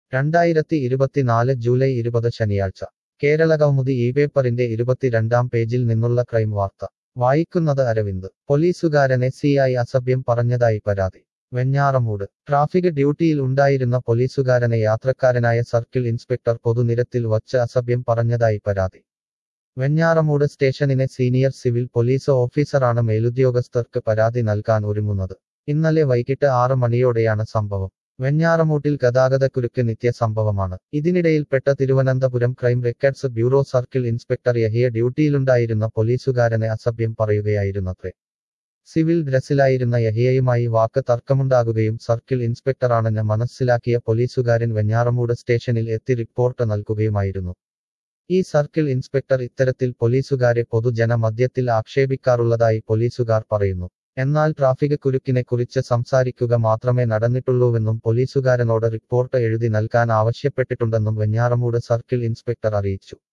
രണ്ടായിരത്തി ഇരുപത്തിനാല് ജൂലൈ ഇരുപത് ശനിയാഴ്ച കേരള കൗമുദി ഈ പേപ്പറിന്റെ ഇരുപത്തിരണ്ടാം പേജിൽ നിന്നുള്ള ക്രൈം വാർത്ത വായിക്കുന്നത് അരവിന്ദ് പോലീസുകാരനെ സി ഐ അസഭ്യം പറഞ്ഞതായി പരാതി വെഞ്ഞാറമൂട് ട്രാഫിക് ഡ്യൂട്ടിയിൽ ഉണ്ടായിരുന്ന പോലീസുകാരനെ യാത്രക്കാരനായ സർക്കിൾ ഇൻസ്പെക്ടർ പൊതുനിരത്തിൽ വച്ച് അസഭ്യം പറഞ്ഞതായി പരാതി വെഞ്ഞാറമൂട് സ്റ്റേഷനിലെ സീനിയർ സിവിൽ പോലീസ് ഓഫീസറാണ് മേലുദ്യോഗസ്ഥർക്ക് പരാതി നൽകാൻ ഒരുങ്ങുന്നത് ഇന്നലെ വൈകിട്ട് ആറ് മണിയോടെയാണ് സംഭവം വെഞ്ഞാറമൂട്ടിൽ ഗതാഗതക്കുരുക്ക് നിത്യസംഭവമാണ് ഇതിനിടയിൽപ്പെട്ട Thiruvananthapuram crime records bureau circle inspector Yahiya ഡ്യൂട്ടിയിലുണ്ടായിരുന്ന പോലീസുകാരനെ അസഭ്യം പറയുകയായിരുന്നത്രേ സിവിൽ ഡ്രസ്സിലായിരുന്ന യഹിയയുമായി വാക്ക് തർക്കമുണ്ടാകുകയും സർക്കിൾ ഇൻസ്പെക്ടറാണെന്ന് മനസ്സിലാക്കിയ പോലീസുകാരൻ വെഞ്ഞാറമൂട് സ്റ്റേഷനിൽ എത്തി റിപ്പോർട്ട് നൽകുകയുമായിരുന്നു ഈ സർക്കിൾ ഇൻസ്പെക്ടർ ഇത്തരത്തിൽ പോലീസുകാരെ പൊതുജന മധ്യത്തിൽ ആക്ഷേപിക്കാറുള്ളതായി പോലീസുകാർ പറയുന്നു എന്നാൽ ട്രാഫിക് കുരുക്കിനെ കുറിച്ച് സംസാരിക്കുക മാത്രമേ നടന്നിട്ടുള്ളൂവെന്നും പോലീസുകാരനോട് റിപ്പോർട്ട് എഴുതി നൽകാൻ ആവശ്യപ്പെട്ടിട്ടുണ്ടെന്നും വെഞ്ഞാറമൂട് സർക്കിൾ ഇൻസ്പെക്ടർ അറിയിച്ചു